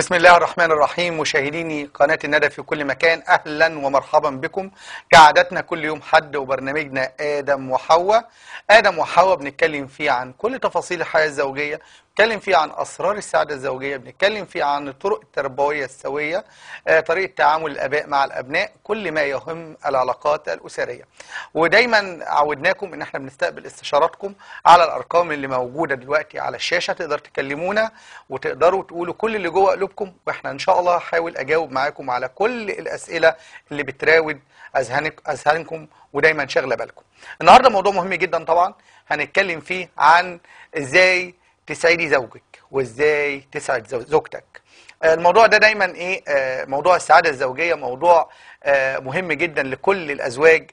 بسم الله الرحمن الرحيم مشاهديني قناة الندى في كل مكان أهلا ومرحبا بكم كعادتنا كل يوم حد وبرنامجنا آدم وحواء آدم وحواء بنتكلم فيه عن كل تفاصيل الحياة الزوجية بنتكلم فيه عن أسرار السعادة الزوجية بنتكلم فيه عن الطرق التربوية السوية آه، طريقة تعامل الآباء مع الأبناء كل ما يهم العلاقات الأسرية ودايما عودناكم ان احنا بنستقبل استشاراتكم على الارقام اللي موجوده دلوقتي على الشاشه تقدر تكلمونا وتقدروا تقولوا كل اللي جوه قلوبكم واحنا ان شاء الله هحاول اجاوب معاكم على كل الاسئله اللي بتراود اذهانك اذهانكم ودايما شاغله بالكم. النهارده موضوع مهم جدا طبعا هنتكلم فيه عن ازاي تسعدي زوجك وازاي تسعد زو- زوجتك. الموضوع ده دايما ايه آه، موضوع السعاده الزوجيه موضوع آه، مهم جدا لكل الازواج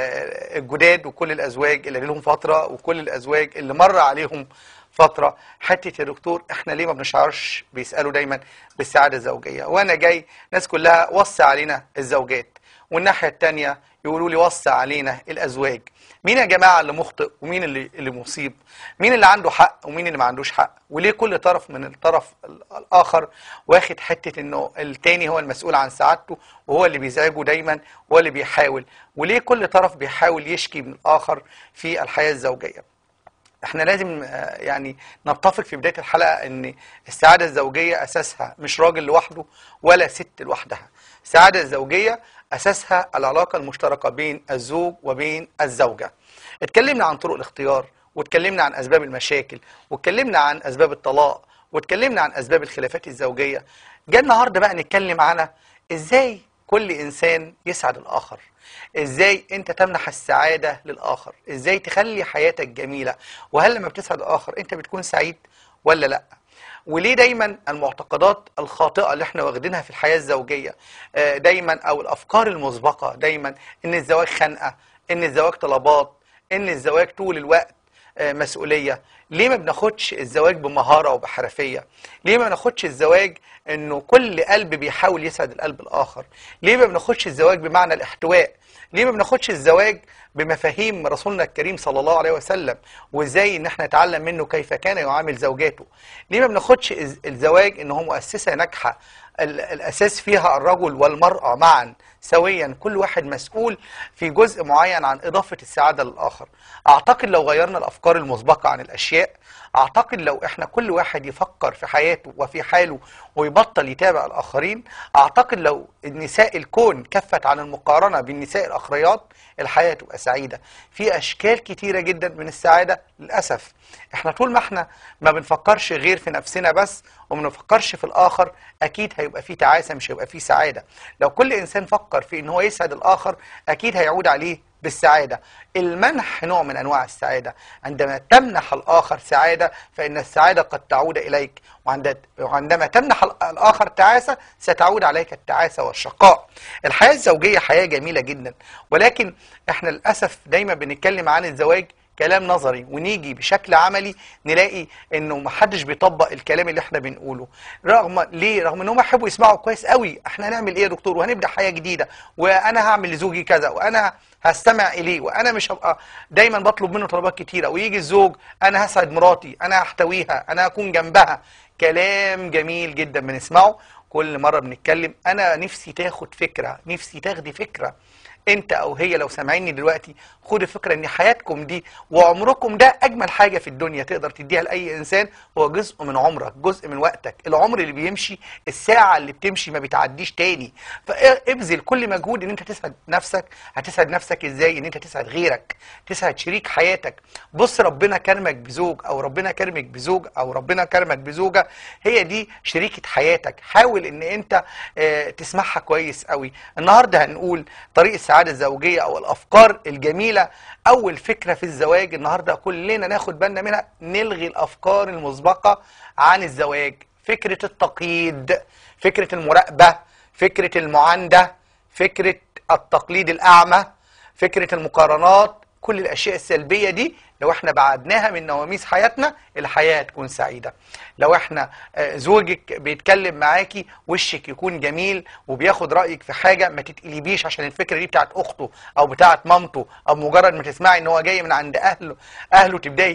آه، الجداد وكل الازواج اللي لهم فتره وكل الازواج اللي مر عليهم فتره حته يا دكتور احنا ليه ما بنشعرش بيسالوا دايما بالسعاده الزوجيه وانا جاي ناس كلها وصي علينا الزوجات والناحيه الثانيه يقولوا لي وصي علينا الازواج مين يا جماعه اللي مخطئ ومين اللي اللي مصيب مين اللي عنده حق ومين اللي ما عندوش حق وليه كل طرف من الطرف ال- الاخر واخد حته انه التاني هو المسؤول عن سعادته وهو اللي بيزعجه دايما وهو اللي بيحاول وليه كل طرف بيحاول يشكي من الاخر في الحياه الزوجيه احنا لازم آه، يعني نتفق في بدايه الحلقه ان السعاده الزوجيه اساسها مش راجل لوحده ولا ست لوحدها السعاده الزوجيه اساسها العلاقه المشتركه بين الزوج وبين الزوجه اتكلمنا عن طرق الاختيار واتكلمنا عن اسباب المشاكل واتكلمنا عن اسباب الطلاق واتكلمنا عن اسباب الخلافات الزوجيه جاء النهارده بقى نتكلم على ازاي كل انسان يسعد الاخر ازاي انت تمنح السعاده للاخر ازاي تخلي حياتك جميله وهل لما بتسعد الاخر انت بتكون سعيد ولا لا وليه دايما المعتقدات الخاطئه اللي احنا واخدينها في الحياه الزوجيه آه، دايما او الافكار المسبقه دايما ان الزواج خنقه ان الزواج طلبات ان الزواج طول الوقت آه، مسؤوليه ليه ما بناخدش الزواج بمهاره وبحرفيه ليه ما بناخدش الزواج انه كل قلب بيحاول يسعد القلب الاخر ليه ما بناخدش الزواج بمعنى الاحتواء ليه ما بناخدش الزواج بمفاهيم رسولنا الكريم صلى الله عليه وسلم وازاي ان احنا نتعلم منه كيف كان يعامل زوجاته ليه ما بناخدش الز- الزواج ان هو مؤسسه ناجحه ال- الاساس فيها الرجل والمراه معا سويا كل واحد مسؤول في جزء معين عن اضافه السعاده للاخر اعتقد لو غيرنا الافكار المسبقه عن الاشياء اعتقد لو احنا كل واحد يفكر في حياته وفي حاله ويبطل يتابع الاخرين اعتقد لو النساء الكون كفت عن المقارنه بالنساء الاخريات الحياه تبقى سعيده في اشكال كتيره جدا من السعاده للاسف احنا طول ما احنا ما بنفكرش غير في نفسنا بس وما بنفكرش في الاخر اكيد هيبقى في تعاسه مش هيبقى في سعاده لو كل انسان فكر في ان هو يسعد الاخر اكيد هيعود عليه بالسعادة المنح نوع من أنواع السعادة عندما تمنح الآخر سعادة فإن السعادة قد تعود إليك وعند- وعندما تمنح ال- الآخر تعاسة ستعود عليك التعاسة والشقاء الحياة الزوجية حياة جميلة جدا ولكن احنا للأسف دايما بنتكلم عن الزواج كلام نظري ونيجي بشكل عملي نلاقي انه محدش بيطبق الكلام اللي احنا بنقوله رغم ليه رغم ان هم يحبوا يسمعوا كويس قوي احنا هنعمل ايه يا دكتور وهنبدا حياه جديده وانا هعمل لزوجي كذا وانا هستمع اليه وانا مش هبقى دايما بطلب منه طلبات كتيره ويجي الزوج انا هسعد مراتي انا هحتويها انا هكون جنبها كلام جميل جدا بنسمعه كل مره بنتكلم انا نفسي تاخد فكره نفسي تاخدي فكره انت او هي لو سامعيني دلوقتي خدوا فكره ان حياتكم دي وعمركم ده اجمل حاجه في الدنيا تقدر تديها لاي انسان هو جزء من عمرك جزء من وقتك العمر اللي بيمشي الساعه اللي بتمشي ما بتعديش تاني فابذل كل مجهود ان انت تسعد نفسك هتسعد نفسك ازاي ان انت تسعد غيرك تسعد شريك حياتك بص ربنا كرمك بزوج او ربنا كرمك بزوج او ربنا كرمك بزوجه هي دي شريكه حياتك حاول ان انت آه، تسمعها كويس قوي النهارده هنقول طريق السعاده الزوجيه او الافكار الجميله اول فكره في الزواج النهارده كلنا ناخد بالنا منها نلغي الافكار المسبقه عن الزواج فكره التقييد فكره المراقبه فكره المعانده فكره التقليد الاعمى فكره المقارنات كل الاشياء السلبيه دي لو احنا بعدناها من نواميس حياتنا الحياه تكون سعيده لو احنا آه، زوجك بيتكلم معاكي وشك يكون جميل وبياخد رايك في حاجه ما تتقلبيش عشان الفكره دي بتاعت اخته او بتاعت مامته او مجرد ما تسمعي ان هو جاي من عند اهله اهله تبداي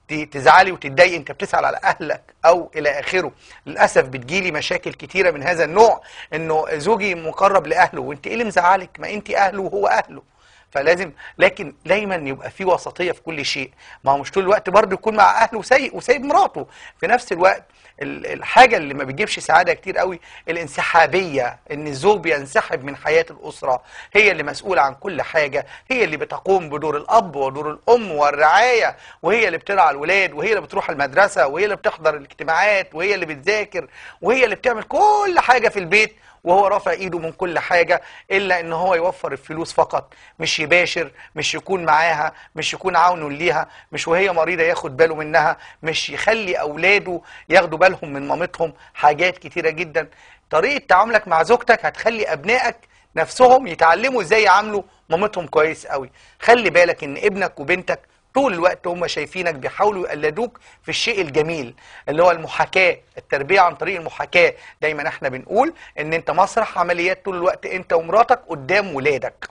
ت- تزعلي وتتضايقي انت بتسأل على اهلك او الى اخره للاسف بتجيلي مشاكل كتيره من هذا النوع انه زوجي مقرب لاهله وانت ايه اللي مزعلك ما انت اهله وهو اهله فلازم لكن دايما يبقى في وسطيه في كل شيء ما هو مش طول الوقت برضه يكون مع اهله سيء وسايب مراته في نفس الوقت ال- الحاجه اللي ما بتجيبش سعاده كتير قوي الانسحابيه ان الزوج بينسحب من حياه الاسره هي اللي مسؤوله عن كل حاجه هي اللي بتقوم بدور الاب ودور الام والرعايه وهي اللي بترعى الولاد وهي اللي بتروح المدرسه وهي اللي بتحضر الاجتماعات وهي اللي بتذاكر وهي اللي بتعمل كل حاجه في البيت وهو رافع ايده من كل حاجة الا ان هو يوفر الفلوس فقط مش يباشر مش يكون معاها مش يكون عونه ليها مش وهي مريضة ياخد باله منها مش يخلي اولاده ياخدوا بالهم من مامتهم حاجات كتيرة جدا طريقة تعاملك مع زوجتك هتخلي ابنائك نفسهم يتعلموا ازاي يعاملوا مامتهم كويس قوي خلي بالك ان ابنك وبنتك طول الوقت هم شايفينك بيحاولوا يقلدوك في الشيء الجميل اللي هو المحاكاة التربية عن طريق المحاكاة دايما احنا بنقول ان انت مسرح عمليات طول الوقت انت ومراتك قدام ولادك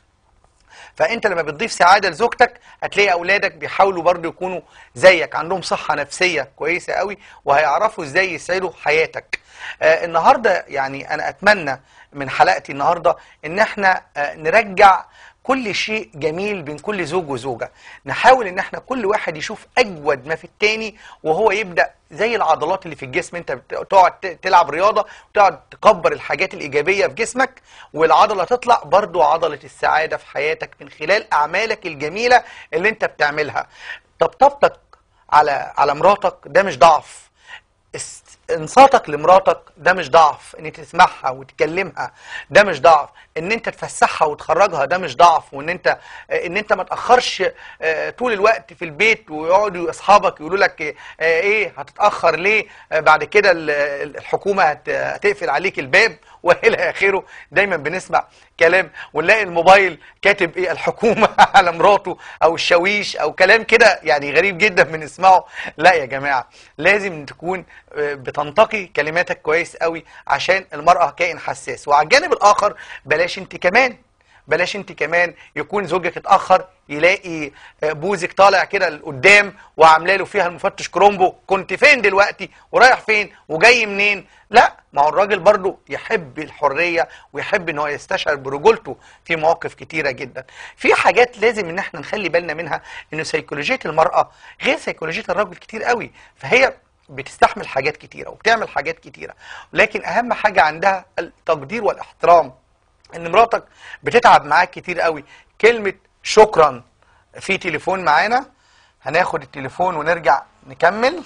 فانت لما بتضيف سعاده لزوجتك هتلاقي اولادك بيحاولوا برضه يكونوا زيك عندهم صحه نفسيه كويسه قوي وهيعرفوا ازاي يسعدوا حياتك آه النهارده يعني انا اتمنى من حلقتي النهارده ان احنا آه نرجع كل شيء جميل بين كل زوج وزوجة نحاول ان احنا كل واحد يشوف اجود ما في التاني وهو يبدأ زي العضلات اللي في الجسم انت بتقعد ت- تلعب رياضة وتقعد تكبر الحاجات الايجابية في جسمك والعضلة تطلع برضو عضلة السعادة في حياتك من خلال اعمالك الجميلة اللي انت بتعملها طبطبتك على على مراتك ده مش ضعف اس- انصاتك لمراتك ده مش ضعف ان انت تسمعها وتكلمها ده مش ضعف ان انت تفسحها وتخرجها ده مش ضعف وان انت آه، ان انت ما تاخرش آه، طول الوقت في البيت ويقعدوا اصحابك يقولوا لك آه، ايه هتتاخر ليه آه، بعد كده ال- ال- الحكومه هت- هتقفل عليك الباب والى اخره دايما بنسمع كلام ونلاقي الموبايل كاتب ايه الحكومه على مراته او الشاويش او كلام كده يعني غريب جدا بنسمعه لا يا جماعه لازم تكون آه، بتنتقي كلماتك كويس قوي عشان المراه كائن حساس وعلى الجانب الاخر بلاش انت كمان بلاش انت كمان يكون زوجك اتاخر يلاقي آه، بوزك طالع كده لقدام وعامله له فيها المفتش كرومبو كنت فين دلوقتي ورايح فين وجاي منين لا ما هو الراجل برضو يحب الحريه ويحب ان هو يستشعر برجولته في مواقف كتيره جدا في حاجات لازم ان احنا نخلي بالنا منها ان سيكولوجيه المراه غير سيكولوجيه الرجل كتير قوي فهي بتستحمل حاجات كتيره وبتعمل حاجات كتيره لكن اهم حاجه عندها التقدير والاحترام ان مراتك بتتعب معاك كتير قوي كلمة شكرا في تليفون معانا هناخد التليفون ونرجع نكمل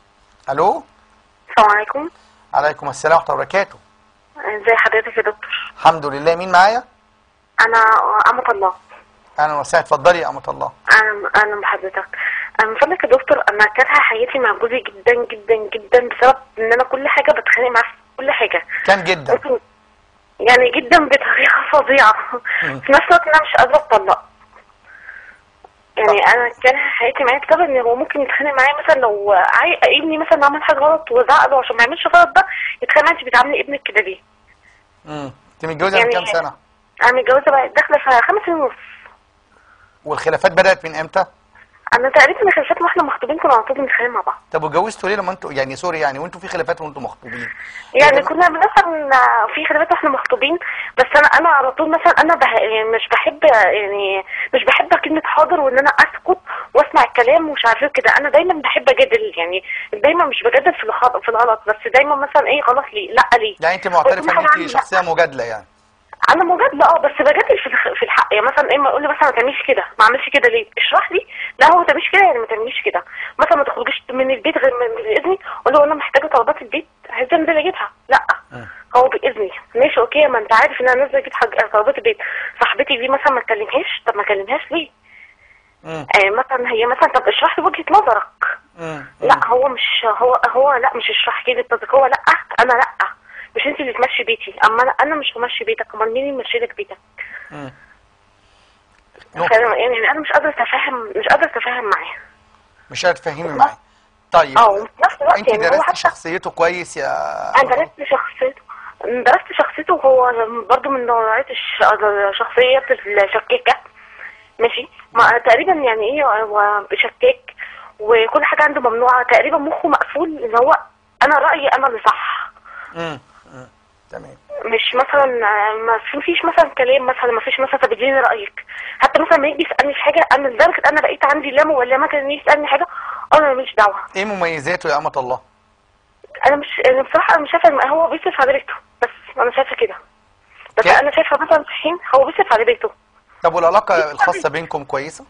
الو السلام عليكم عليكم السلام ورحمة الله وبركاته ازي حضرتك يا دكتور الحمد لله مين معايا انا أمة الله انا وسهلا اتفضلي يا امة الله انا انا بحضرتك أنا من فضلك يا دكتور انا كارهه حياتي مع جوزي جدا جدا جدا بسبب ان انا كل حاجه بتخانق معاه في كل حاجه كان جدا ممكن يعني جدا بطريقه فظيعه مم. في نفس الوقت انا مش قادره اتطلق يعني طب. انا كارهه حياتي معاه بسبب ان هو ممكن يتخانق معايا مثلا لو عاي... ابني مثلا عمل حاجه غلط وزعق له عشان ما يعملش غلط ده يتخانق انت بتعاملي ابنك كده ليه؟ امم انت متجوزه من يعني- كام سنة انا متجوزه بقى داخله في خمس سنين ونص والخلافات بدأت من امتى انا تقريبا خلافات واحنا مخطوبين كنا على طول بنتخانق مع بعض طب واتجوزتوا ليه لما انتوا يعني سوري يعني وانتوا في خلافات وانتوا مخطوبين يعني يعني- كنا مثلا في خلافات واحنا مخطوبين بس انا انا على طول مثلا انا بح يعني مش بحب يعني مش بحب كلمه حاضر وان انا اسكت واسمع الكلام ومش عارفه كده انا دايما بحب اجادل يعني دايما مش بجادل في الغلط في الغلط بس دايما مثلا ايه غلط ليه لا ليه يعني انت معترفة ان وكل حاجة انت عندي شخصية مجادلة يعني انا مجادله اه بس بجادل في الخ- في الحق يعني مثلا اما يقول لي مثلا ما تعمليش كده ما اعملش كده ليه اشرح لي لا هو ما تعمليش كده يعني ما تعمليش كده مثلا ما تخرجيش من البيت غير من باذني اقول له انا محتاجه طلبات البيت عايزه انزل اجيبها لا مم. هو باذني ماشي اوكي ما انت عارف ان انا نازله اجيب حاجه طلبات البيت صاحبتي دي مثلا ما تكلمهاش طب ما اكلمهاش ليه امم آه مثلا هي مثلا طب اشرح لي وجهه نظرك امم لا هو مش هو هو لا مش اشرح لي نظرك هو لا انا لا مش انت اللي تمشي بيتي اما انا انا مش همشي بيتك امال مين اللي يمشي لك بيتك امم فاهم؟ يعني انا مش قادره اتفاهم مش قادره اتفاهم معاه مش هتفهمي معايا طيب اه وفي نفس الوقت انت يعني هو درستي حتى شخصيته كويس يا انا درست شخصيته درست شخصيته وهو برضو من نوعية الش- الشخصيات الشكاكة ماشي ما تقريبا يعني ايه هو شكاك وكل حاجه عنده ممنوعه تقريبا مخه مقفول ان هو انا رايي انا اللي صح امم امم تمام مش مثلا آه، ما في- فيش مثلا كلام مثلا ما فيش مثلا طب اديني رايك حتى مثلا لما يجي يسالني في حاجه انا لدرجه انا بقيت عندي لا مولمه كان يسالني حاجه انا ماليش دعوه ايه مميزاته يا امه الله انا مش انا بصراحه انا مش شايفه إن هو بيصرف على بيته بس انا شايفه كده بس كده؟ انا شايفه مثلا في حين هو بيصرف على بيته طب والعلاقه الخاصه بينكم كويسه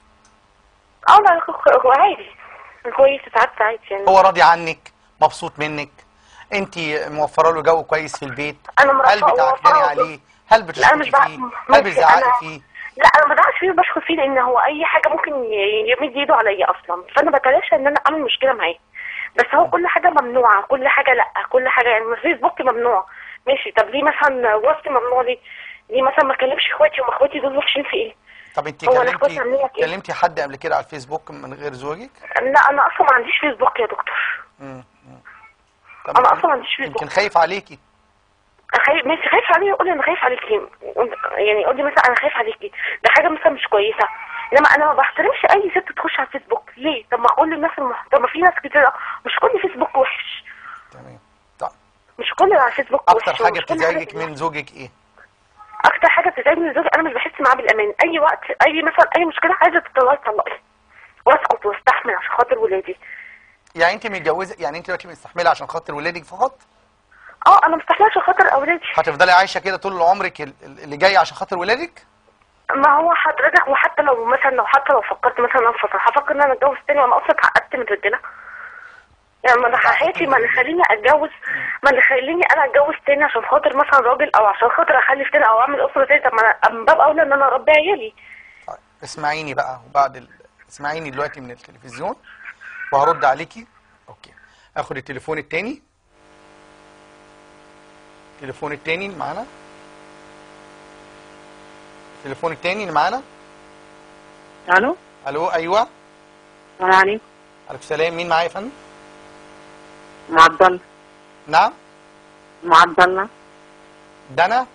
اه لا هو عادي كويس ساعات ساعات يعني هو راضي عنك مبسوط منك انت موفره له جو كويس في البيت أنا مرفقة هل بتعكني وموفرة عليه هل لا انا مش بتشكي بقى فيه هل بتزعقي أنا... فيه لا انا ما بدعش فيه وبشخص فيه لان هو اي حاجه ممكن ي- يمد ايده عليا اصلا فانا بتلاشى ان انا اعمل مشكله معاه بس هو كل حاجه ممنوعه كل حاجه لا كل حاجه يعني الفيسبوك ممنوع ماشي طب ليه مثلا واتس ممنوع ليه ليه مثلا ما اكلمش اخواتي وما اخواتي دول وحشين في ايه طب انت هو أنا إخواتي عاملين كلمتي لك إيه؟ كلمتي حد قبل كده على الفيسبوك من غير زوجك لا انا اصلا ما عنديش فيسبوك يا دكتور مم. مم. طب أنا يمكن- أصلاً ما عنديش فيسبوك. يمكن خايف عليكي خايف ماشي خايف عليه يقول لي انا خايف عليكي يعني يقول لي مثلا انا خايف عليكي ده حاجه مثلا مش كويسه انما انا ما بحترمش اي ست تخش على الفيسبوك ليه طب ما اقول للناس المح... طب ما في ناس كتير مش كل فيسبوك وحش تمام طب مش كل على الفيسبوك اكتر وحش حاجه ومش كل بتزعجك حاجة من زوجك ايه اكتر حاجه بتزعجني من زوجي انا مش بحس معاه بالامان اي وقت اي مثلا اي مشكله عايزه تطلعي تطلقي واسكت واستحمل عشان خاطر ولادي يعني انت متجوزه يعني انت دلوقتي مستحمله عشان خاطر ولادك فقط اه انا مستحمله عشان خاطر اولادي هتفضلي عايشه كده طول عمرك ال- ال- اللي جاي عشان خاطر ولادك ما هو حضرتك وحتى لو مثلا لو حتى لو فكرت مثلا انفصل هفكر ان انا اتجوز تاني وانا اصلا اتعقدت من الرجاله يعني ما انا حياتي ما اللي خليني اتجوز ما اللي خليني انا اتجوز تاني عشان خاطر مثلا راجل او عشان خاطر اخلف تاني او اعمل اسره تاني طب ما انا من باب اولى ان انا اربي عيالي طيب اسمعيني بقى وبعد ال... اسمعيني دلوقتي من التلفزيون وهرد عليكي اوكي اخد التليفون التاني التليفون التاني اللي معانا التليفون التاني اللي معانا الو الو ايوه السلام عليكم عليكم السلام مين معايا يا فندم ام عبد الله نعم ام عبد الله دنا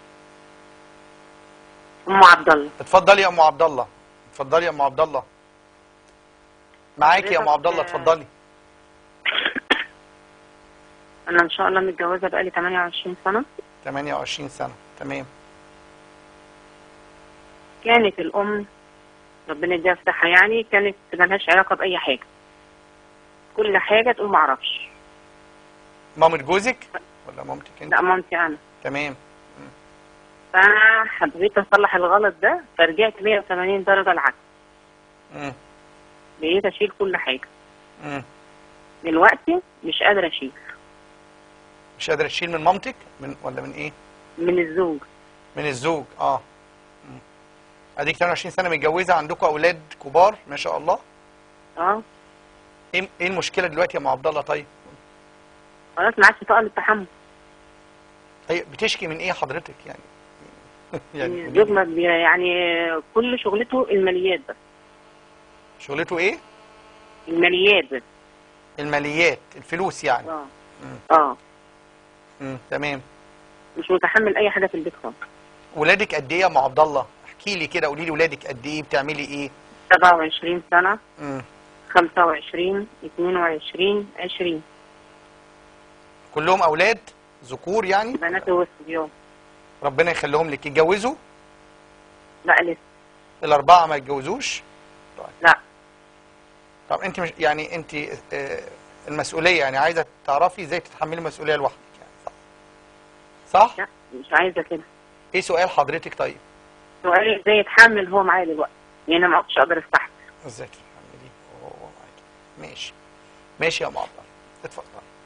ام عبد الله اتفضلي يا ام عبد الله اتفضلي يا ام عبد الله معاكي يا ام عبد الله حضرتك- اتفضلي انا ان شاء الله متجوزه بقالي 28 سنه 28 سنه تمام كانت الام ربنا يديها الصحه يعني كانت ملهاش علاقه باي حاجه كل حاجه تقول معرفش مامة جوزك ولا مامتك انت لا مامتي انا تمام فانا حبيت اصلح الغلط ده فرجعت 180 درجه العكس مم. بقيت اشيل كل حاجه مم. دلوقتي مش قادره اشيل مش قادره تشيل من مامتك من ولا من ايه من الزوج من الزوج اه مم. اديك 28 سنه متجوزه عندكم اولاد كبار ما شاء الله اه ايه ايه المشكله دلوقتي يا ام عبد الله طيب خلاص ما عادش طاقه للتحمل هي بتشكي من ايه حضرتك يعني يعني الزوج ما بي- يعني كل شغلته الماليات بس شغلته ايه الماليات بس الماليات الفلوس يعني اه مم. اه مم. تمام مش متحمل اي حاجه في البيت خالص ولادك قد ايه يا ام عبد الله احكي لي كده قولي لي ولادك قد ايه بتعملي ايه 27 سنه مم. 25 22 20 كلهم اولاد ذكور يعني بنات والصبيان ربنا يخليهم لك يتجوزوا لا لسه الاربعه ما يتجوزوش لا طب انت مش يعني انت آه، المسؤوليه يعني عايزه تعرفي ازاي تتحملي المسؤوليه لوحدك يعني صح صح لا مش عايزه كده ايه سؤال حضرتك طيب سؤالي ازاي يتحمل هو معايا دلوقتي لان انا ما عدتش اقدر استحمل ازاي تتحملي وهو معاكي ماشي ماشي يا ام عبد الله اتفضل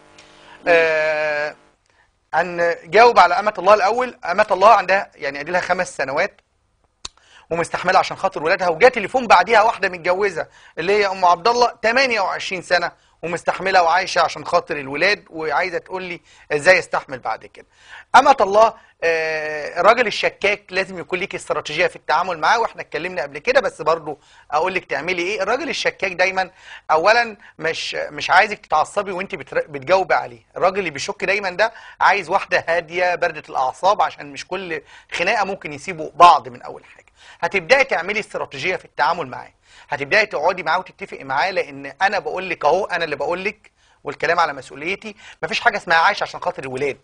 آه عن جاوب على امه الله الاول امه الله عندها يعني ادي لها خمس سنوات ومستحمله عشان خاطر ولادها وجا تليفون بعديها واحده متجوزه اللي هي ام عبد الله 28 سنه ومستحمله وعايشه عشان خاطر الولاد وعايزه تقول لي ازاي استحمل بعد كده. امه الله آه، الراجل الشكاك لازم يكون ليك استراتيجيه في التعامل معاه واحنا اتكلمنا قبل كده بس برضو اقول لك تعملي ايه الراجل الشكاك دايما اولا مش مش عايزك تتعصبي وانت بتر- بتجاوبي عليه الراجل اللي بيشك دايما ده عايز واحده هاديه بارده الاعصاب عشان مش كل خناقه ممكن يسيبوا بعض من اول حاجه هتبداي تعملي استراتيجيه في التعامل معاه هتبداي تقعدي معاه وتتفقي معاه لان انا بقول لك اهو انا اللي بقول لك والكلام على مسؤوليتي مفيش حاجه اسمها عايش عشان خاطر الولاد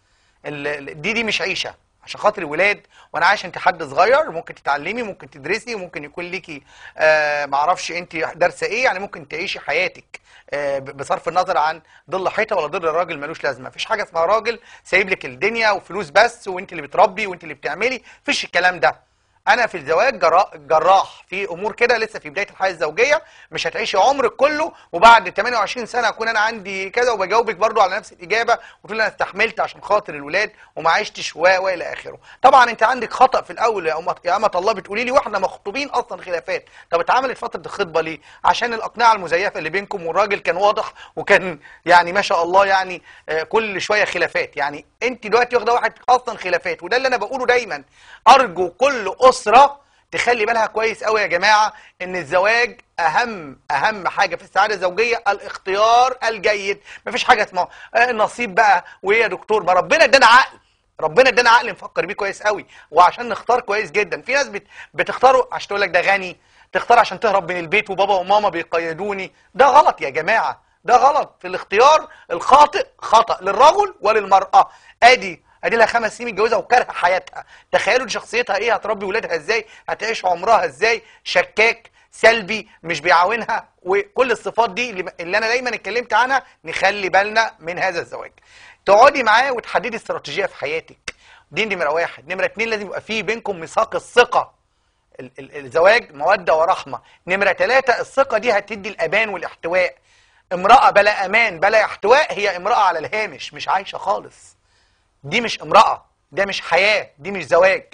ال- ال- دي دي مش عيشه عشان خاطر الولاد وانا عايش انت حد صغير ممكن تتعلمي ممكن تدرسي ممكن يكون ليكي آه معرفش انت دارسه ايه يعني ممكن تعيشي حياتك آه ب- بصرف النظر عن ظل حيطه ولا ظل الراجل ملوش لازمه مفيش حاجه اسمها راجل سايب لك الدنيا وفلوس بس وانت اللي بتربي وانت اللي بتعملي مفيش الكلام ده انا في الزواج جرا- جراح في امور كده لسه في بدايه الحياه الزوجيه مش هتعيشي عمرك كله وبعد 28 سنه اكون انا عندي كذا وبجاوبك برضو على نفس الاجابه وتقول انا استحملت عشان خاطر الولاد وما عشتش و و الى اخره طبعا انت عندك خطا في الاول يا امه يا امه الله بتقولي لي واحنا مخطوبين اصلا خلافات طب اتعملت فتره الخطبه ليه عشان الاقنعه المزيفه اللي بينكم والراجل كان واضح وكان يعني ما شاء الله يعني آه، كل شويه خلافات يعني انت دلوقتي واخده واحد اصلا خلافات وده اللي انا بقوله دايما ارجو كل اسره تخلي بالها كويس قوي يا جماعه ان الزواج اهم اهم حاجه في السعاده الزوجيه الاختيار الجيد مفيش حاجه اسمها آه، النصيب بقى وايه يا دكتور ما ربنا ادانا عقل ربنا ادانا عقل نفكر بيه كويس قوي وعشان نختار كويس جدا في ناس بت... بتختاره عشان تقول لك ده غني تختار عشان تهرب من البيت وبابا وماما بيقيدوني ده غلط يا جماعه ده غلط في الاختيار الخاطئ خطأ للرجل وللمرأة ادي ادي لها خمس سنين متجوزه وكارهه حياتها تخيلوا دي شخصيتها ايه هتربي ولادها ازاي هتعيش عمرها ازاي شكاك سلبي مش بيعاونها وكل الصفات دي اللي اللي انا دايما اتكلمت عنها نخلي بالنا من هذا الزواج تقعدي معاه وتحددي استراتيجيه في حياتك دي نمره واحد نمره اتنين لازم يبقى في بينكم ميثاق الثقه ال- ال- الزواج مودة ورحمة نمرة ثلاثة الثقة دي هتدي الأمان والاحتواء امرأة بلا أمان بلا احتواء هي امرأة على الهامش مش عايشة خالص دي مش امرأة ده مش حياة دي مش زواج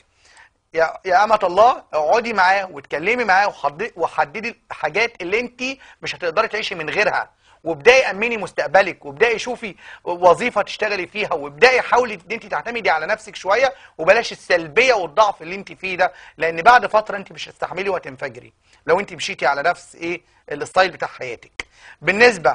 يا يا أمة الله اقعدي معاه واتكلمي معاه وحددي وحددي الحاجات اللي انت مش هتقدري تعيشي من غيرها وابداي امني مستقبلك وابداي شوفي وظيفه تشتغلي فيها وابداي حاولي ان انت تعتمدي على نفسك شويه وبلاش السلبيه والضعف اللي انت فيه ده لان بعد فتره انت مش هتستحملي وهتنفجري لو انت مشيتي على نفس ايه الستايل بتاع حياتك بالنسبه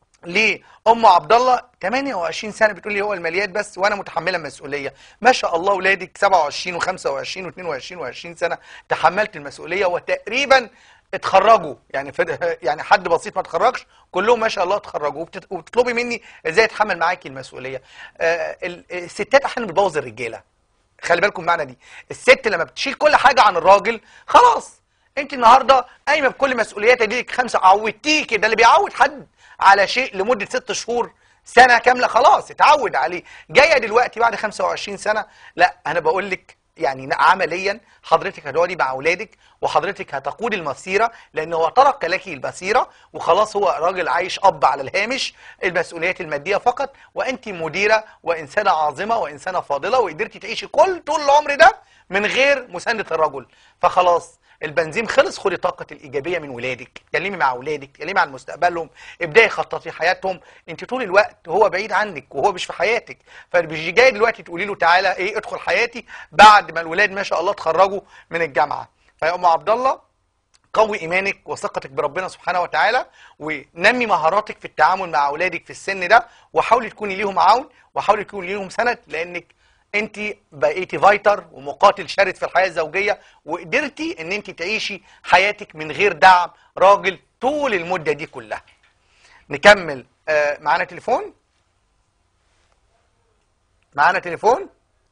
لام عبد الله 28 سنه بتقول لي هو الماليات بس وانا متحمله المسؤوليه ما شاء الله اولادك 27 و25 و22 و20 سنه تحملت المسؤوليه وتقريبا اتخرجوا يعني في يعني حد بسيط ما اتخرجش كلهم ما شاء الله اتخرجوا وبتت- وبتطلبي مني ازاي اتحمل معاكي المسؤوليه آه ال- الستات احيانا بتبوظ الرجاله خلي بالكم معنا دي الست لما بتشيل كل حاجه عن الراجل خلاص انت النهارده قايمه بكل مسؤولياتها دي خمسه عودتيه كده اللي بيعود حد على شيء لمده ست شهور سنه كامله خلاص اتعود عليه جايه دلوقتي بعد 25 سنه لا انا بقول لك يعني عمليا حضرتك هتقعدي مع اولادك وحضرتك هتقود المسيره لان هو ترك لك البصيره وخلاص هو راجل عايش اب على الهامش المسؤوليات الماديه فقط وانت مديره وانسانه عظيمه وانسانه فاضله وقدرتي تعيشي كل طول العمر ده من غير مسانده الرجل فخلاص البنزين خلص خدي طاقة الإيجابية من ولادك اتكلمي مع ولادك اتكلمي عن مستقبلهم ابداي خططي حياتهم انت طول الوقت هو بعيد عنك وهو مش في حياتك فمش جاي دلوقتي تقولي له تعالى ايه ادخل حياتي بعد ما الولاد ما شاء الله اتخرجوا من الجامعة فيا أم عبد الله قوي ايمانك وثقتك بربنا سبحانه وتعالى ونمي مهاراتك في التعامل مع اولادك في السن ده وحاولي تكوني ليهم عون وحاولي تكوني ليهم سند لانك انت بقيتي فايتر ومقاتل شرس في الحياه الزوجيه وقدرتي ان انت تعيشي حياتك من غير دعم راجل طول المده دي كلها نكمل آه معانا تليفون معانا تليفون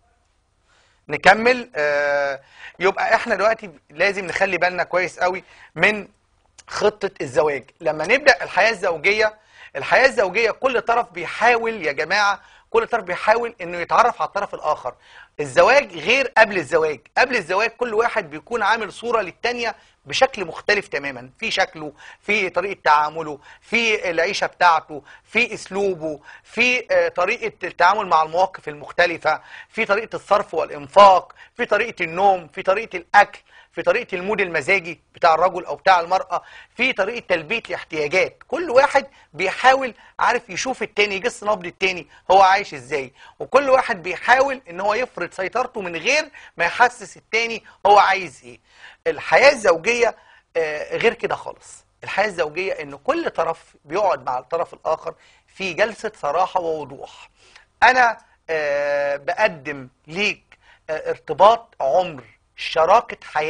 نكمل آه يبقى احنا دلوقتي لازم نخلي بالنا كويس قوي من خطة الزواج لما نبدأ الحياة الزوجية الحياة الزوجية كل طرف بيحاول يا جماعة كل طرف بيحاول انه يتعرف على الطرف الاخر الزواج غير قبل الزواج قبل الزواج كل واحد بيكون عامل صورة للتانية بشكل مختلف تماما في شكله في طريقة تعامله في العيشة بتاعته في اسلوبه في آه، طريقة التعامل مع المواقف المختلفة في طريقة الصرف والانفاق في طريقة النوم في طريقة الاكل في طريقة المود المزاجي بتاع الرجل أو بتاع المرأة في طريقة تلبية الاحتياجات كل واحد بيحاول عارف يشوف التاني يجس نبض التاني هو عايش ازاي وكل واحد بيحاول ان هو يفرض سيطرته من غير ما يحسس التاني هو عايز ايه الحياة الزوجية آه، غير كده خالص الحياة الزوجية ان كل طرف بيقعد مع الطرف الاخر في جلسة صراحة ووضوح انا آه، بقدم ليك آه، ارتباط عمر شراكة حياة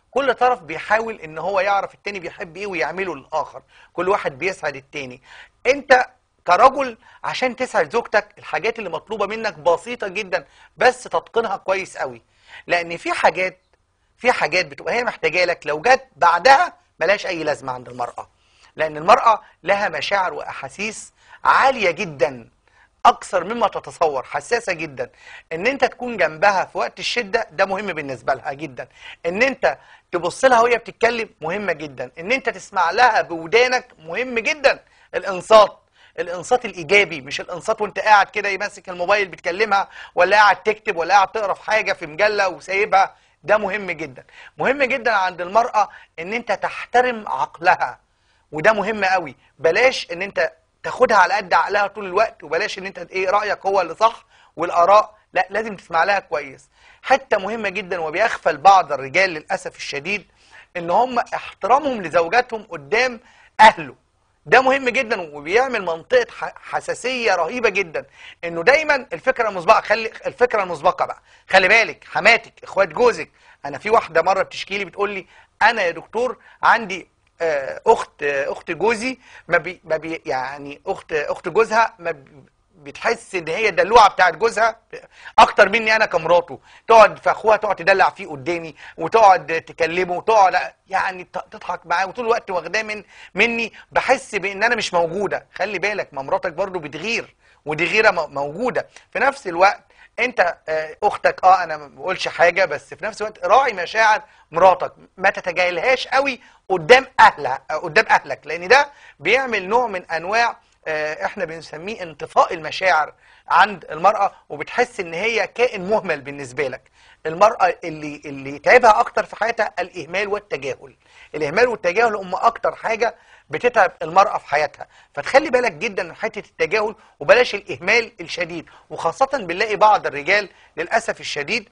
كل طرف بيحاول ان هو يعرف التاني بيحب ايه ويعمله للاخر كل واحد بيسعد التاني انت كرجل عشان تسعد زوجتك الحاجات اللي مطلوبة منك بسيطة جدا بس تتقنها كويس قوي لان في حاجات في حاجات بتبقى هي محتاجة لك لو جت بعدها ملاش اي لازمة عند المرأة لان المرأة لها مشاعر واحاسيس عالية جدا اكثر مما تتصور حساسة جدا ان انت تكون جنبها في وقت الشدة ده مهم بالنسبة لها جدا ان انت تبص لها وهي بتتكلم مهمة جدا ان انت تسمع لها بودانك مهم جدا الانصات الانصات الايجابي مش الانصات وانت قاعد كده ماسك الموبايل بتكلمها ولا قاعد تكتب ولا قاعد تقرا في حاجه في مجله وسايبها ده مهم جدا مهم جدا عند المراه ان انت تحترم عقلها وده مهم قوي بلاش ان انت تاخدها على قد عقلها طول الوقت وبلاش ان انت ايه رايك هو اللي صح والاراء لا لازم تسمع لها كويس حته مهمه جدا وبيغفل بعض الرجال للاسف الشديد ان هم احترامهم لزوجاتهم قدام اهله ده مهم جدا وبيعمل منطقه ح- حساسيه رهيبه جدا انه دايما الفكره المسبقه خلي الفكره المسبقه بقى خلي بالك حماتك اخوات جوزك انا في واحده مره بتشكي لي بتقول لي انا يا دكتور عندي آه، اخت آه، اخت جوزي ما بي ما بي يعني اخت اخت جوزها ما بي- بتحس ان هي الدلوعه بتاعت جوزها اكتر مني انا كمراته تقعد في اخوها تقعد تدلع فيه قدامي وتقعد تكلمه وتقعد يعني ت- تضحك معاه وطول الوقت واخداه من مني بحس بان انا مش موجوده خلي بالك ما مراتك برضو بتغير ودي غيره م- موجوده في نفس الوقت انت آه، اختك اه انا ما بقولش حاجه بس في نفس الوقت راعي مشاعر مراتك ما تتجاهلهاش قوي قدام اهلها آه، قدام اهلك لان ده بيعمل نوع من انواع آه، احنا بنسميه انطفاء المشاعر عند المرأة وبتحس ان هي كائن مهمل بالنسبة لك المرأة اللي اللي تعبها اكتر في حياتها الاهمال والتجاهل الاهمال والتجاهل هم اكتر حاجة بتتعب المرأة في حياتها فتخلي بالك جدا من حتة التجاهل وبلاش الاهمال الشديد وخاصة بنلاقي بعض الرجال للأسف الشديد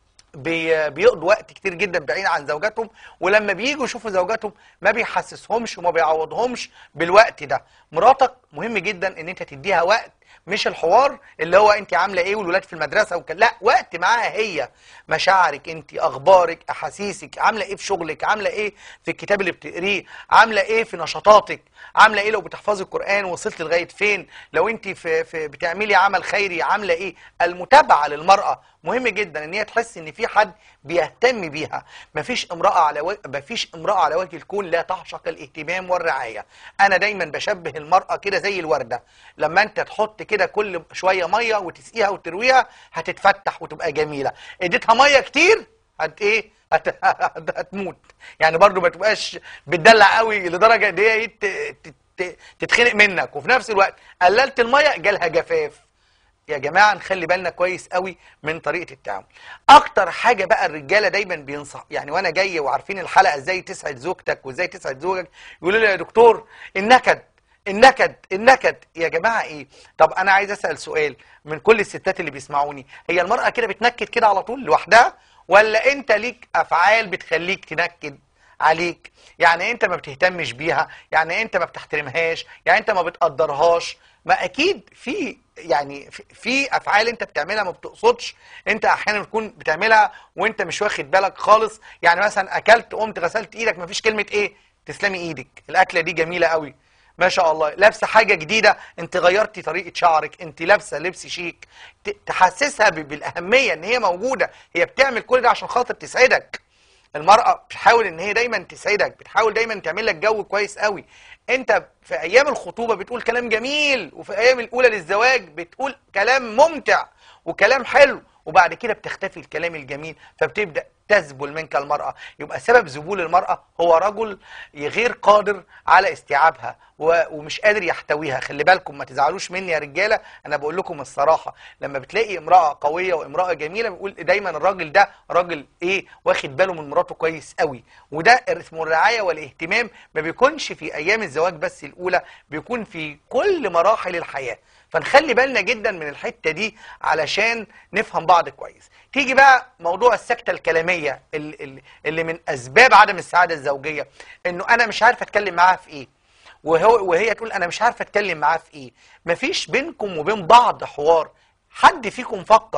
بي- بيقضوا وقت كتير جدا بعيد عن زوجاتهم ولما بييجوا يشوفوا زوجاتهم ما بيحسسهمش وما بيعوضهمش بالوقت ده مراتك مهم جدا ان انت تديها وقت مش الحوار اللي هو انت عامله ايه والولاد في المدرسه وكده لا وقت معاها هي مشاعرك انت اخبارك احاسيسك عامله ايه في شغلك عامله ايه في الكتاب اللي بتقريه عامله ايه في نشاطاتك عامله ايه لو بتحفظي القران وصلت لغايه فين لو انت في, في بتعملي عمل خيري عامله ايه المتابعه للمراه مهم جدا ان هي تحس ان في حد بيهتم بيها مفيش امراه على و... مفيش امراه على وجه الكون لا تعشق الاهتمام والرعايه انا دايما بشبه المراه كده زي الورده لما انت تحط كده كل شويه ميه وتسقيها وترويها هتتفتح وتبقى جميله اديتها ميه كتير هت ايه هت... هت- هتموت يعني برضو ما تبقاش بتدلع قوي لدرجه ان هي إيه ت... ت... ت... تتخنق منك وفي نفس الوقت قللت الميه جالها جفاف يا جماعه نخلي بالنا كويس قوي من طريقه التعامل اكتر حاجه بقى الرجاله دايما بينصح يعني وانا جاي وعارفين الحلقه ازاي تسعد زوجتك وازاي تسعد زوجك يقولوا لي يا دكتور النكد النكد النكد يا جماعه ايه طب انا عايز اسال سؤال من كل الستات اللي بيسمعوني هي المراه كده بتنكد كده على طول لوحدها ولا انت ليك افعال بتخليك تنكد عليك يعني انت ما بتهتمش بيها يعني انت ما بتحترمهاش يعني انت ما بتقدرهاش ما اكيد في يعني في- في افعال انت بتعملها ما بتقصدش انت احيانا بتكون بتعملها وانت مش واخد بالك خالص يعني مثلا اكلت قمت غسلت ايدك ما فيش كلمه ايه تسلمي ايدك الاكله دي جميله قوي ما شاء الله لابسه حاجه جديده انت غيرتي طريقه شعرك انت لابسه لبس شيك ت- تحسسها ب- بالاهميه ان هي موجوده هي بتعمل كل ده عشان خاطر تسعدك المرأة بتحاول ان هي دايما تسعدك بتحاول دايما تعمل لك جو كويس قوي انت في ايام الخطوبة بتقول كلام جميل وفي ايام الاولى للزواج بتقول كلام ممتع وكلام حلو وبعد كده بتختفي الكلام الجميل فبتبدأ تذبل منك المرأة يبقى سبب ذبول المرأة هو رجل غير قادر على استيعابها و- ومش قادر يحتويها خلي بالكم ما تزعلوش مني يا رجالة انا بقول لكم الصراحة لما بتلاقي امرأة قوية وامرأة جميلة بيقول دايما الراجل ده راجل ايه واخد باله من مراته كويس قوي وده اسمه الرعاية والاهتمام ما بيكونش في ايام الزواج بس الاولى بيكون في كل مراحل الحياة فنخلي بالنا جدا من الحتة دي علشان نفهم بعض كويس تيجي بقى موضوع السكتة الكلامية اللي, اللي- اللي من اسباب عدم السعادة الزوجية انه انا مش عارف اتكلم معاها في ايه وهو وهي تقول انا مش عارفه اتكلم معاه في ايه مفيش بينكم وبين بعض حوار حد فيكم فكر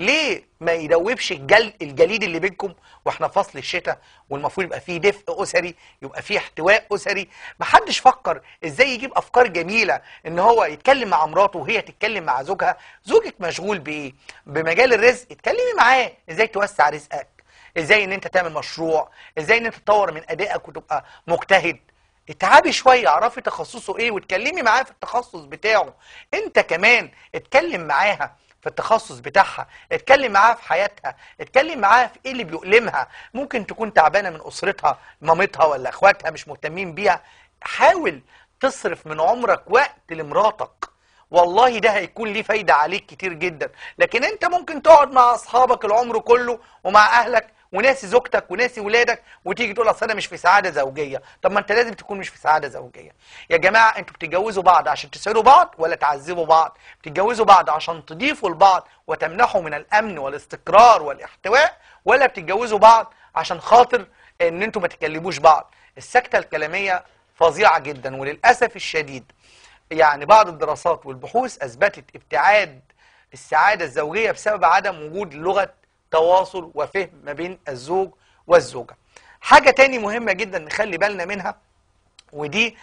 ليه ما يدوبش الجل الجليد اللي بينكم واحنا في فصل الشتاء والمفروض يبقى فيه دفء اسري يبقى فيه احتواء اسري محدش فكر ازاي يجيب افكار جميله ان هو يتكلم مع مراته وهي تتكلم مع زوجها زوجك مشغول بايه بمجال الرزق اتكلمي معاه ازاي توسع رزقك ازاي ان انت تعمل مشروع ازاي ان انت تطور من ادائك وتبقى مجتهد اتعبي شويه اعرفي تخصصه ايه واتكلمي معاه في التخصص بتاعه انت كمان اتكلم معاها في التخصص بتاعها اتكلم معاها في حياتها اتكلم معاها في ايه اللي بيؤلمها ممكن تكون تعبانه من اسرتها مامتها ولا اخواتها مش مهتمين بيها حاول تصرف من عمرك وقت لمراتك والله ده هيكون ليه فايدة عليك كتير جدا لكن انت ممكن تقعد مع اصحابك العمر كله ومع اهلك وناسي زوجتك وناسي ولادك وتيجي تقول اصل انا مش في سعاده زوجيه طب ما انت لازم تكون مش في سعاده زوجيه يا جماعه انتوا بتتجوزوا بعض عشان تسعدوا بعض ولا تعذبوا بعض بتتجوزوا بعض عشان تضيفوا لبعض وتمنحوا من الامن والاستقرار والاحتواء ولا بتتجوزوا بعض عشان خاطر ان انتوا ما تكلموش بعض السكته الكلاميه فظيعه جدا وللاسف الشديد يعني بعض الدراسات والبحوث اثبتت ابتعاد السعاده الزوجيه بسبب عدم وجود لغه تواصل وفهم ما بين الزوج والزوجه. حاجه تاني مهمه جدا نخلي بالنا منها ودي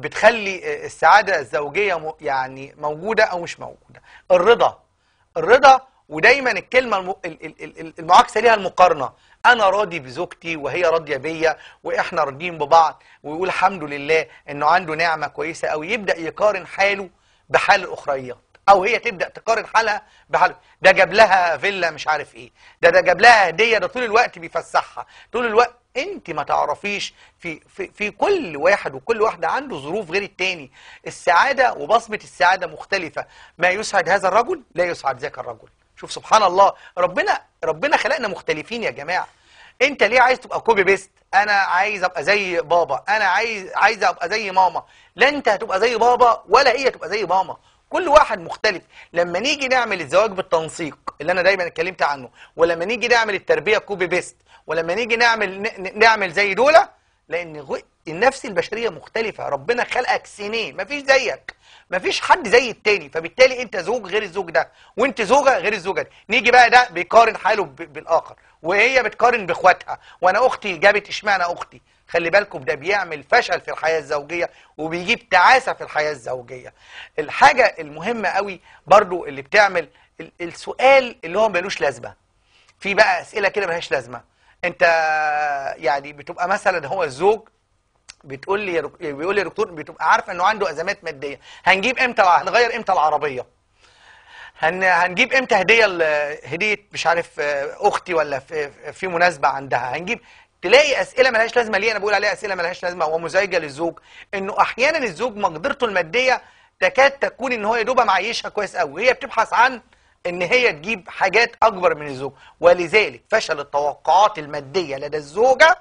بتخلي السعاده الزوجيه م- يعني موجوده او مش موجوده. الرضا الرضا ودايما الكلمه الم- ال- ال- ال- المعاكسه ليها المقارنه انا راضي بزوجتي وهي راضيه بيا واحنا راضيين ببعض ويقول الحمد لله انه عنده نعمه كويسه قوي يبدا يقارن حاله بحال الاخريات او هي تبدا تقارن حالها بحال ده جاب لها فيلا مش عارف ايه ده ده جاب لها هديه ده طول الوقت بيفسحها طول الوقت انت ما تعرفيش في في في كل واحد وكل واحده عنده ظروف غير التاني السعاده وبصمه السعاده مختلفه ما يسعد هذا الرجل لا يسعد ذاك الرجل شوف سبحان الله ربنا ربنا خلقنا مختلفين يا جماعه انت ليه عايز تبقى كوبي بيست انا عايز ابقى زي بابا انا عايز عايز ابقى زي ماما لا انت هتبقى زي بابا ولا هي تبقى زي ماما كل واحد مختلف لما نيجي نعمل الزواج بالتنسيق اللي انا دايما اتكلمت عنه ولما نيجي نعمل التربيه كوبي بيست ولما نيجي نعمل ن- ن- نعمل زي دولة لان غ- النفس البشريه مختلفه ربنا خلقك سنين مفيش زيك مفيش حد زي التاني فبالتالي انت زوج غير الزوج ده وانت زوجه غير الزوجه دي نيجي بقى ده بيقارن حاله ب- بالاخر وهي بتقارن باخواتها وانا اختي جابت اشمعنى اختي خلي بالكم ده بيعمل فشل في الحياه الزوجيه وبيجيب تعاسه في الحياه الزوجيه الحاجه المهمه قوي برضو اللي بتعمل ال- السؤال اللي هو ملوش لازمه في بقى اسئله كده ملهاش لازمه انت يعني بتبقى مثلا هو الزوج بتقول لي يا دك- بيقول لي يا دكتور بتبقى عارفه انه عنده ازمات ماديه هنجيب امتى هنغير امتى العربيه هن هنجيب امتى هديه ل- هديه مش عارف آه، اختي ولا في في مناسبه عندها هنجيب تلاقي اسئله ملهاش لازمه ليه انا بقول عليها اسئله ملهاش لازمه ومزعجه للزوج انه احيانا الزوج مقدرته الماديه تكاد تكون ان هو يا دوب معيشها كويس قوي وهي بتبحث عن ان هي تجيب حاجات اكبر من الزوج ولذلك فشل التوقعات الماديه لدى الزوجه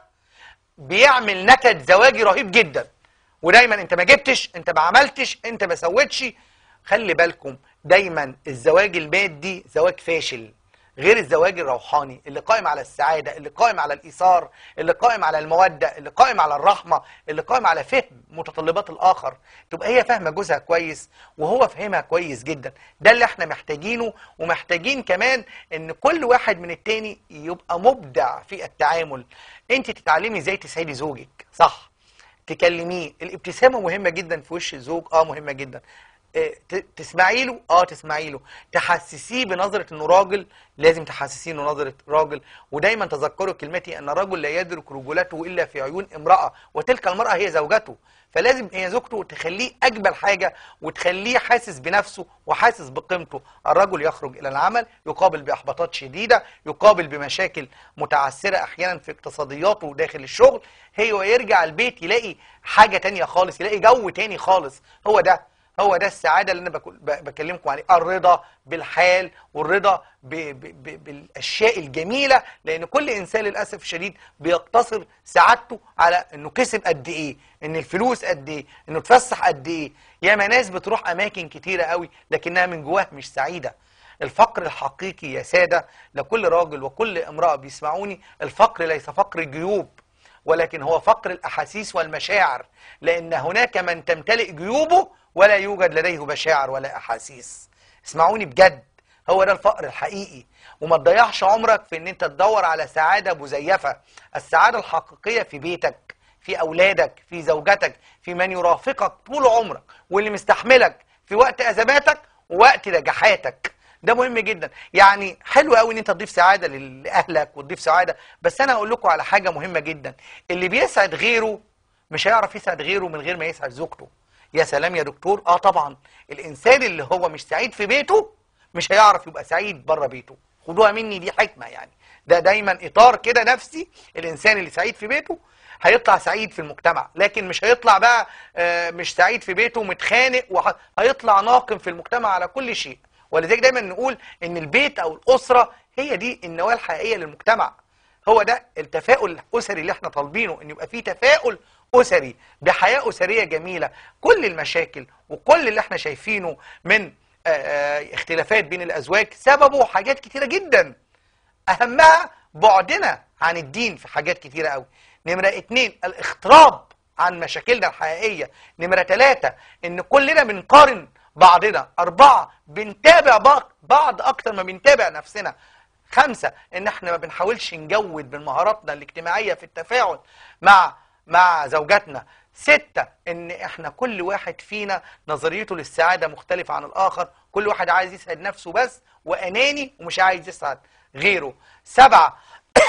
بيعمل نكد زواجي رهيب جدا ودايما انت ما جبتش انت ما عملتش انت ما سويتش خلي بالكم دايما الزواج المادي زواج فاشل غير الزواج الروحاني اللي قائم على السعادة اللي قائم على الإيثار اللي قائم على المودة اللي قائم على الرحمة اللي قائم على فهم متطلبات الآخر تبقى هي فاهمة جوزها كويس وهو فهمها كويس جدا ده اللي احنا محتاجينه ومحتاجين كمان ان كل واحد من التاني يبقى مبدع في التعامل انت تتعلمي ازاي تسعدي زوجك صح تكلميه الابتسامه مهمه جدا في وش الزوج اه مهمه جدا آه، ت- تسمعي له اه تسمعي له تحسسيه بنظره انه راجل لازم تحسسيه انه نظره راجل ودايما تذكروا كلمتي ان الرجل لا يدرك رجولته الا في عيون امراه وتلك المراه هي زوجته فلازم هي زوجته تخليه اجمل حاجه وتخليه حاسس بنفسه وحاسس بقيمته الرجل يخرج الى العمل يقابل باحباطات شديده يقابل بمشاكل متعثره احيانا في اقتصادياته داخل الشغل هي ويرجع البيت يلاقي حاجه تانية خالص يلاقي جو تاني خالص هو ده هو ده السعاده اللي انا بكل- ب- بكلمكم عليه الرضا بالحال والرضا ب ب ب بالاشياء الجميله لان كل انسان للاسف الشديد بيقتصر سعادته على انه كسب قد ايه ان الفلوس قد ايه انه اتفسح قد ايه ياما ناس بتروح اماكن كتيره قوي لكنها من جواها مش سعيده الفقر الحقيقي يا ساده لكل راجل وكل امراه بيسمعوني الفقر ليس فقر جيوب ولكن هو فقر الأحاسيس والمشاعر لأن هناك من تمتلئ جيوبه ولا يوجد لديه مشاعر ولا أحاسيس اسمعوني بجد هو ده الفقر الحقيقي وما تضيعش عمرك في ان انت تدور على سعادة مزيفة السعادة الحقيقية في بيتك في اولادك في زوجتك في من يرافقك طول عمرك واللي مستحملك في وقت ازماتك ووقت نجاحاتك ده مهم جدا يعني حلو قوي ان انت تضيف سعاده لل- لاهلك وتضيف سعاده بس انا هقول لكم على حاجه مهمه جدا اللي بيسعد غيره مش هيعرف يسعد غيره من غير ما يسعد زوجته يا سلام يا دكتور اه طبعا الانسان اللي هو مش سعيد في بيته مش هيعرف يبقى سعيد بره بيته خدوها مني دي حكمه يعني ده دايما اطار كده نفسي الانسان اللي سعيد في بيته هيطلع سعيد في المجتمع لكن مش هيطلع بقى آه، مش سعيد في بيته متخانق وهيطلع ناقم في المجتمع على كل شيء ولذلك دايما نقول ان البيت او الاسره هي دي النواه الحقيقيه للمجتمع هو ده التفاؤل الاسري اللي احنا طالبينه ان يبقى فيه تفاؤل اسري بحياه اسريه جميله كل المشاكل وكل اللي احنا شايفينه من آه، آه، اختلافات بين الازواج سببه حاجات كتيره جدا اهمها بعدنا عن الدين في حاجات كتيره قوي نمره اتنين الاختراب عن مشاكلنا الحقيقيه نمره تلاته ان كلنا بنقارن بعضنا اربعه بنتابع بعض- بعض اكتر ما بنتابع نفسنا خمسة ان احنا ما بنحاولش نجود من مهاراتنا الاجتماعية في التفاعل مع مع زوجاتنا ستة ان احنا كل واحد فينا نظريته للسعادة مختلفة عن الاخر كل واحد عايز يسعد نفسه بس واناني ومش عايز يسعد غيره سبعة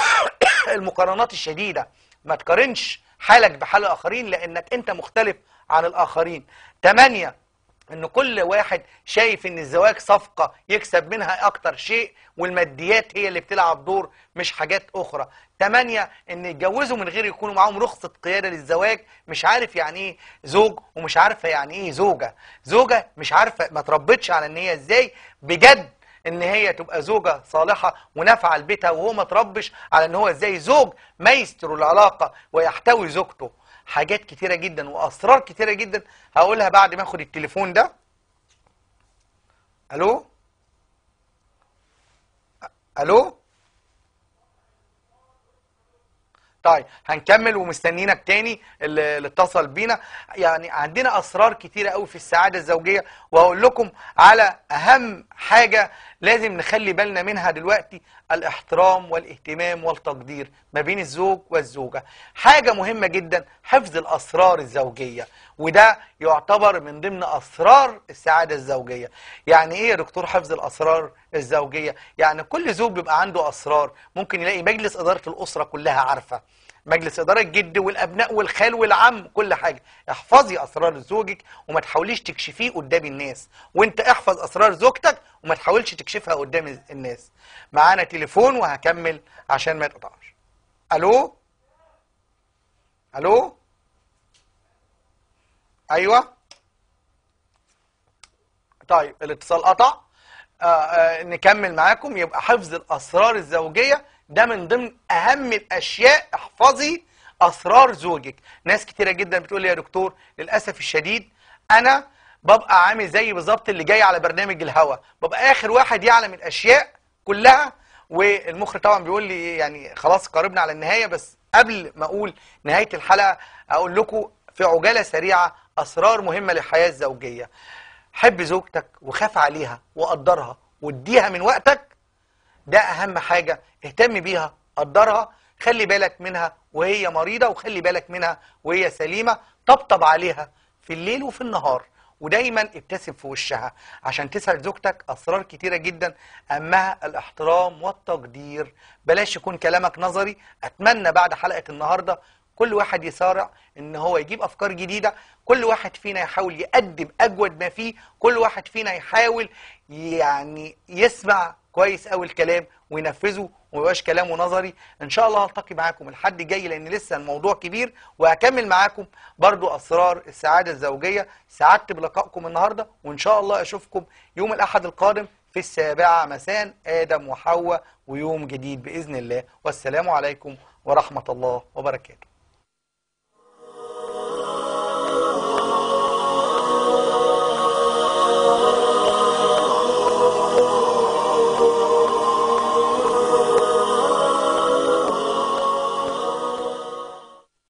المقارنات الشديدة ما تقارنش حالك بحال الاخرين لانك انت مختلف عن الاخرين تمانية ان كل واحد شايف ان الزواج صفقة يكسب منها اكتر شيء والماديات هي اللي بتلعب دور مش حاجات اخرى تمانية ان يتجوزوا من غير يكونوا معاهم رخصة قيادة للزواج مش عارف يعني ايه زوج ومش عارفة يعني ايه زوجة زوجة مش عارفة ما تربتش على ان هي ازاي بجد ان هي تبقى زوجة صالحة ونافعة لبيتها وهو ما تربش على ان هو ازاي زوج ميستر العلاقة ويحتوي زوجته حاجات كتيرة جدا واسرار كتيرة جدا هقولها بعد ما اخد التليفون ده الو الو طيب هنكمل ومستنيينك تاني اللي اللي اتصل بينا يعني عندنا اسرار كتيره قوي في السعاده الزوجيه وهقول لكم على اهم حاجه لازم نخلي بالنا منها دلوقتي الاحترام والاهتمام والتقدير ما بين الزوج والزوجه حاجه مهمه جدا حفظ الاسرار الزوجيه وده يعتبر من ضمن اسرار السعاده الزوجيه يعني ايه يا دكتور حفظ الاسرار الزوجيه يعني كل زوج بيبقى عنده اسرار ممكن يلاقي مجلس اداره الاسره كلها عارفه مجلس اداره الجد والابناء والخال والعم كل حاجه احفظي اسرار زوجك وما تحاوليش تكشفيه قدام الناس وانت احفظ اسرار زوجتك وما تحاولش تكشفها قدام الناس معانا تليفون وهكمل عشان ما يتقطعش الو الو ايوه طيب الاتصال قطع آه آه نكمل معاكم يبقى حفظ الاسرار الزوجيه ده من ضمن اهم الاشياء احفظي اسرار زوجك ناس كتيره جدا بتقول لي يا دكتور للاسف الشديد انا ببقى عامل زي بالظبط اللي جاي على برنامج الهوا ببقى اخر واحد يعلم الاشياء كلها والمخرج طبعا بيقول لي يعني خلاص قربنا على النهايه بس قبل ما اقول نهايه الحلقه اقول لكم في عجاله سريعه اسرار مهمه للحياه الزوجيه حب زوجتك وخاف عليها وقدرها واديها من وقتك ده اهم حاجة اهتم بيها قدرها خلي بالك منها وهي مريضة وخلي بالك منها وهي سليمة طبطب عليها في الليل وفي النهار ودايما ابتسم في وشها عشان تسعد زوجتك اسرار كتيرة جدا اهمها الاحترام والتقدير بلاش يكون كلامك نظري اتمنى بعد حلقة النهاردة كل واحد يسارع ان هو يجيب افكار جديدة كل واحد فينا يحاول يقدم اجود ما فيه كل واحد فينا يحاول يعني يسمع كويس قوي الكلام وينفذه وميبقاش كلامه نظري ان شاء الله هلتقي معاكم الحد الجاي لان لسه الموضوع كبير وهكمل معاكم برضو اسرار السعاده الزوجيه سعدت بلقائكم النهارده وان شاء الله اشوفكم يوم الاحد القادم في السابعه مساء ادم وحواء ويوم جديد باذن الله والسلام عليكم ورحمه الله وبركاته